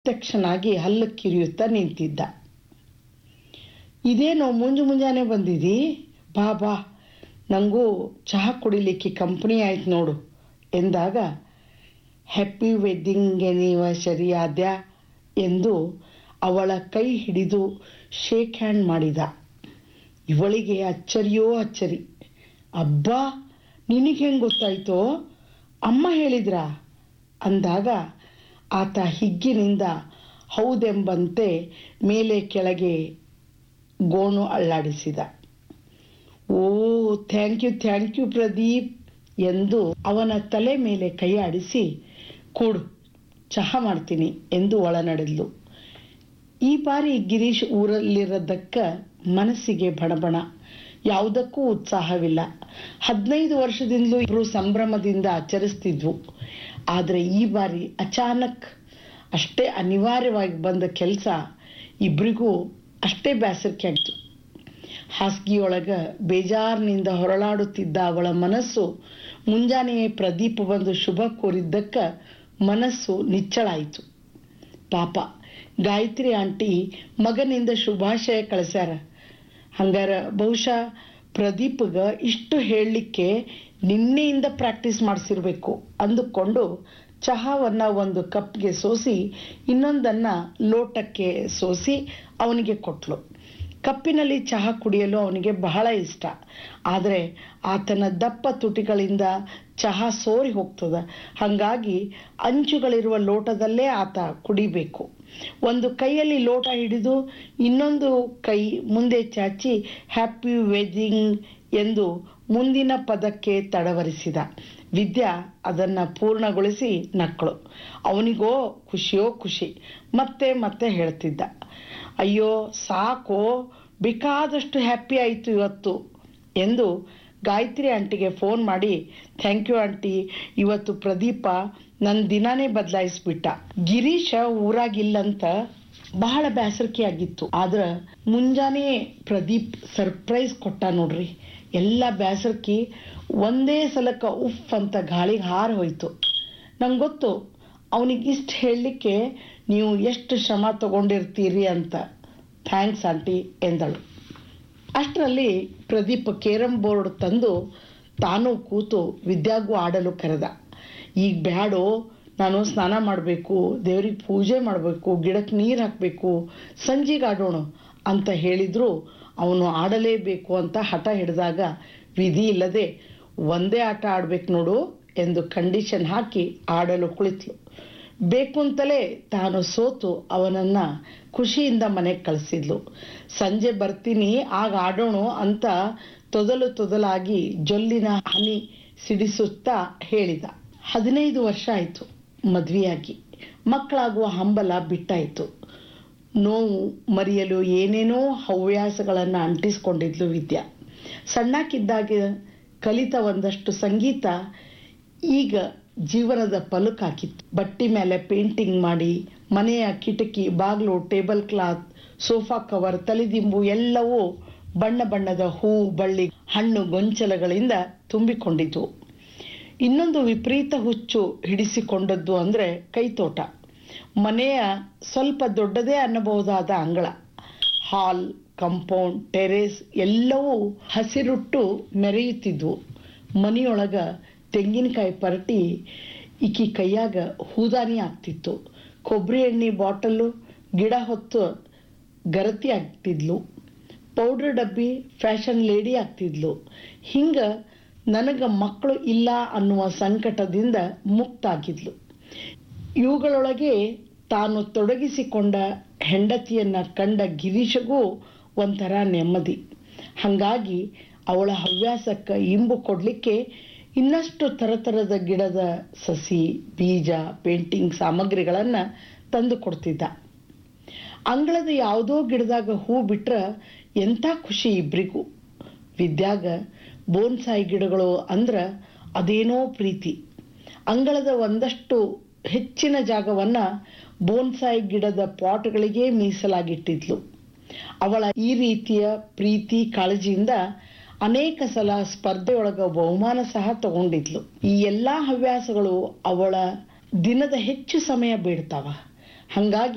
ತಕ್ಷಣಾಗಿ ಹಲ್ಲು ಕಿರಿಯುತ್ತಾ ನಿಂತಿದ್ದ ಇದೇನೋ ಮುಂಜು ಮುಂಜಾನೆ ಬಂದಿದಿ ಬಾ ಬಾ ನನಗೂ ಚಹಾ ಕುಡಿಲಿಕ್ಕೆ ಕಂಪ್ನಿ ಆಯ್ತು ನೋಡು ಎಂದಾಗ ಹ್ಯಾಪಿ ವೆಡ್ಡಿಂಗ್ ಎನಿವರ್ಸರಿ ಆದ್ಯಾ ಎಂದು ಅವಳ ಕೈ ಹಿಡಿದು ಶೇಕ್ ಹ್ಯಾಂಡ್ ಮಾಡಿದ ಇವಳಿಗೆ ಅಚ್ಚರಿಯೋ ಅಚ್ಚರಿ ಅಬ್ಬಾ ನಿನಗೆ ಹೆಂಗೆ ಗೊತ್ತಾಯ್ತೋ ಅಮ್ಮ ಹೇಳಿದ್ರಾ ಅಂದಾಗ ಆತ ಹಿಗ್ಗಿನಿಂದ ಹೌದೆಂಬಂತೆ ಮೇಲೆ ಕೆಳಗೆ ಗೋಣು ಅಳ್ಳಾಡಿಸಿದ ಓ thank you thank you Pradeep ಎಂದು ಅವನ ತಲೆ ಮೇಲೆ ಕೈ ಆಡಿಸಿ ಕೂಡು ಚಹಾ ಮಾಡ್ತೀನಿ ಎಂದು ಒಳನಡೆದ್ಲು ಈ ಬಾರಿ ಗಿರೀಶ್ ಊರಲ್ಲಿರೋದಕ್ಕ ಮನಸ್ಸಿಗೆ ಬಣಬಣ ಯಾವುದಕ್ಕೂ ಉತ್ಸಾಹವಿಲ್ಲ ಹದಿನೈದು ವರ್ಷದಿಂದಲೂ ಇಬ್ಬರು ಸಂಭ್ರಮದಿಂದ ಆಚರಿಸ್ತಿದ್ವು ಆದರೆ ಈ ಬಾರಿ ಅಚಾನಕ್ ಅಷ್ಟೇ ಅನಿವಾರ್ಯವಾಗಿ ಬಂದ ಕೆಲಸ ಇಬ್ಬರಿಗೂ ಅಷ್ಟೇ ಬೇಸರಿಕೆ ಆಯಿತು ಹಾಸಿಗೆಯೊಳಗ ಬೇಜಾರಿನಿಂದ ಹೊರಳಾಡುತ್ತಿದ್ದ ಅವಳ ಮನಸ್ಸು ಮುಂಜಾನೆಯೇ ಪ್ರದೀಪ ಬಂದು ಶುಭ ಕೋರಿದ್ದಕ್ಕ ಮನಸ್ಸು ನಿಚ್ಚಳಾಯಿತು ಪಾಪ ಗಾಯತ್ರಿ ಆಂಟಿ ಮಗನಿಂದ ಶುಭಾಶಯ ಕಳಿಸ್ಯಾರ ಹಂಗಾರ ಬಹುಶಃ ಪ್ರದೀಪ್ಗ ಇಷ್ಟು ಹೇಳಲಿಕ್ಕೆ ನಿನ್ನೆಯಿಂದ ಪ್ರಾಕ್ಟೀಸ್ ಮಾಡಿಸಿರ್ಬೇಕು ಅಂದುಕೊಂಡು ಚಹಾವನ್ನು ಒಂದು ಕಪ್ಗೆ ಸೋಸಿ ಇನ್ನೊಂದನ್ನು ಲೋಟಕ್ಕೆ ಸೋಸಿ ಅವನಿಗೆ ಕೊಟ್ಲು ಕಪ್ಪಿನಲ್ಲಿ ಚಹಾ ಕುಡಿಯಲು ಅವನಿಗೆ ಬಹಳ ಇಷ್ಟ ಆದರೆ ಆತನ ದಪ್ಪ ತುಟಿಗಳಿಂದ ಚಹಾ ಸೋರಿ ಹೋಗ್ತದೆ ಹಾಗಾಗಿ ಅಂಚುಗಳಿರುವ ಲೋಟದಲ್ಲೇ ಆತ ಕುಡಿಬೇಕು ಒಂದು ಕೈಯಲ್ಲಿ ಲೋಟ ಹಿಡಿದು ಇನ್ನೊಂದು ಕೈ ಮುಂದೆ ಚಾಚಿ ಹ್ಯಾಪಿ ವೆಡ್ಡಿಂಗ್ ಎಂದು ಮುಂದಿನ ಪದಕ್ಕೆ ತಡವರಿಸಿದ ವಿದ್ಯಾ ಅದನ್ನು ಪೂರ್ಣಗೊಳಿಸಿ ನಕ್ಕಳು ಅವನಿಗೋ ಖುಷಿಯೋ ಖುಷಿ ಮತ್ತೆ ಮತ್ತೆ ಹೇಳ್ತಿದ್ದ ಅಯ್ಯೋ ಸಾಕೋ ಬೇಕಾದಷ್ಟು ಹ್ಯಾಪಿ ಆಯಿತು ಇವತ್ತು ಎಂದು ಗಾಯತ್ರಿ ಆಂಟಿಗೆ ಫೋನ್ ಮಾಡಿ ಥ್ಯಾಂಕ್ ಯು ಆಂಟಿ ಇವತ್ತು ಪ್ರದೀಪ ನನ್ನ ದಿನಾನೇ ಬದಲಾಯಿಸ್ಬಿಟ್ಟ ಗಿರೀಶ ಊರಾಗಿಲ್ಲಂತ ಬಹಳ ಬೇಸರಿಕೆ ಆಗಿತ್ತು ಆದ್ರೆ ಮುಂಜಾನೆ ಪ್ರದೀಪ್ ಸರ್ಪ್ರೈಸ್ ಕೊಟ್ಟ ನೋಡ್ರಿ ಎಲ್ಲ ಬೇಸರಿಕೆ ಒಂದೇ ಸಲಕ್ಕ ಉಫ್ ಅಂತ ಗಾಳಿಗೆ ಹಾರಿ ಹೋಯ್ತು ನಂಗೆ ಗೊತ್ತು ಅವನಿಗೆ ಇಷ್ಟು ಹೇಳಲಿಕ್ಕೆ ನೀವು ಎಷ್ಟು ಶ್ರಮ ತಗೊಂಡಿರ್ತೀರಿ ಅಂತ ಥ್ಯಾಂಕ್ಸ್ ಆಂಟಿ ಎಂದಳು ಅಷ್ಟರಲ್ಲಿ ಪ್ರದೀಪ್ ಕೇರಂ ಬೋರ್ಡ್ ತಂದು ತಾನು ಕೂತು ವಿದ್ಯಾಗೂ ಆಡಲು ಕರೆದ ಈಗ ಬ್ಯಾಡೋ ನಾನು ಸ್ನಾನ ಮಾಡಬೇಕು ದೇವ್ರಿಗೆ ಪೂಜೆ ಮಾಡಬೇಕು ಗಿಡಕ್ಕೆ ನೀರು ಹಾಕಬೇಕು ಸಂಜೆಗೆ ಆಡೋಣ ಅಂತ ಹೇಳಿದ್ರು ಅವನು ಆಡಲೇಬೇಕು ಅಂತ ಹಠ ಹಿಡಿದಾಗ ವಿಧಿ ಇಲ್ಲದೆ ಒಂದೇ ಆಟ ಆಡ್ಬೇಕು ನೋಡು ಎಂದು ಕಂಡೀಷನ್ ಹಾಕಿ ಆಡಲು ಕುಳಿತಳು ಬೇಕು ಅಂತಲೇ ತಾನು ಸೋತು ಅವನನ್ನ ಖುಷಿಯಿಂದ ಮನೆಗೆ ಕಳಿಸಿದ್ಲು ಸಂಜೆ ಬರ್ತೀನಿ ಆಗ ಆಡೋಣ ಅಂತ ತೊದಲು ತೊದಲಾಗಿ ಜೊಲ್ಲಿನ ಹನಿ ಸಿಡಿಸುತ್ತಾ ಹೇಳಿದ ಹದಿನೈದು ವರ್ಷ ಆಯಿತು ಮದುವೆಯಾಗಿ ಮಕ್ಕಳಾಗುವ ಹಂಬಲ ಬಿಟ್ಟಾಯಿತು ನೋವು ಮರೆಯಲು ಏನೇನೋ ಹವ್ಯಾಸಗಳನ್ನು ಅಂಟಿಸ್ಕೊಂಡಿದ್ಲು ವಿದ್ಯಾ ಸಣ್ಣಕ್ಕಿದ್ದಾಗ ಕಲಿತ ಒಂದಷ್ಟು ಸಂಗೀತ ಈಗ ಜೀವನದ ಪಲುಕಾಕಿತ್ತು ಬಟ್ಟಿ ಮೇಲೆ ಪೇಂಟಿಂಗ್ ಮಾಡಿ ಮನೆಯ ಕಿಟಕಿ ಬಾಗಿಲು ಟೇಬಲ್ ಕ್ಲಾತ್ ಸೋಫಾ ಕವರ್ ತಲೆದಿಂಬು ಎಲ್ಲವೂ ಬಣ್ಣ ಬಣ್ಣದ ಹೂ ಬಳ್ಳಿ ಹಣ್ಣು ಗೊಂಚಲಗಳಿಂದ ತುಂಬಿಕೊಂಡಿತು ಇನ್ನೊಂದು ವಿಪರೀತ ಹುಚ್ಚು ಹಿಡಿಸಿಕೊಂಡದ್ದು ಅಂದರೆ ಕೈತೋಟ ಮನೆಯ ಸ್ವಲ್ಪ ದೊಡ್ಡದೇ ಅನ್ನಬಹುದಾದ ಅಂಗಳ ಹಾಲ್ ಕಂಪೌಂಡ್ ಟೆರೇಸ್ ಎಲ್ಲವೂ ಹಸಿರುಟ್ಟು ಮೆರೆಯುತ್ತಿದ್ವು ಮನೆಯೊಳಗ ತೆಂಗಿನಕಾಯಿ ಪರಟಿ ಈಕಿ ಕೈಯಾಗ ಹೂದಾನಿ ಆಗ್ತಿತ್ತು ಕೊಬ್ಬರಿ ಎಣ್ಣೆ ಬಾಟಲು ಗಿಡ ಹೊತ್ತು ಗರತಿ ಆಗ್ತಿದ್ಲು ಪೌಡ್ರ್ ಡಬ್ಬಿ ಫ್ಯಾಷನ್ ಲೇಡಿ ಆಗ್ತಿದ್ಲು ಹಿಂಗೆ ನನಗೆ ಮಕ್ಕಳು ಇಲ್ಲ ಅನ್ನುವ ಸಂಕಟದಿಂದ ಮುಕ್ತಾಗಿದ್ಲು ಇವುಗಳೊಳಗೆ ತಾನು ತೊಡಗಿಸಿಕೊಂಡ ಹೆಂಡತಿಯನ್ನ ಕಂಡ ಗಿರೀಶಗೂ ಒಂಥರ ನೆಮ್ಮದಿ ಹಾಗಾಗಿ ಅವಳ ಹವ್ಯಾಸಕ್ಕೆ ಇಂಬು ಕೊಡಲಿಕ್ಕೆ ಇನ್ನಷ್ಟು ಥರಥರದ ಗಿಡದ ಸಸಿ ಬೀಜ ಪೇಂಟಿಂಗ್ ಸಾಮಗ್ರಿಗಳನ್ನು ತಂದು ಕೊಡ್ತಿದ್ದ ಅಂಗಳದ ಯಾವುದೋ ಗಿಡದಾಗ ಹೂ ಬಿಟ್ರೆ ಎಂಥ ಖುಷಿ ಇಬ್ಬರಿಗೂ ವಿದ್ಯಾಗ ಬೋನ್ಸಾಯಿ ಗಿಡಗಳು ಅಂದ್ರೆ ಅದೇನೋ ಪ್ರೀತಿ ಅಂಗಳದ ಒಂದಷ್ಟು ಹೆಚ್ಚಿನ ಜಾಗವನ್ನು ಬೋನ್ಸಾಯಿ ಗಿಡದ ಪಾಟ್ಗಳಿಗೆ ಮೀಸಲಾಗಿಟ್ಟಿದ್ಲು ಅವಳ ಈ ರೀತಿಯ ಪ್ರೀತಿ ಕಾಳಜಿಯಿಂದ ಅನೇಕ ಸಲ ಸ್ಪರ್ಧೆಯೊಳಗ ಬಹುಮಾನ ಸಹ ತಗೊಂಡಿದ್ಲು ಈ ಎಲ್ಲ ಹವ್ಯಾಸಗಳು ಅವಳ ದಿನದ ಹೆಚ್ಚು ಸಮಯ ಬೇಡ್ತಾವ ಹಂಗಾಗಿ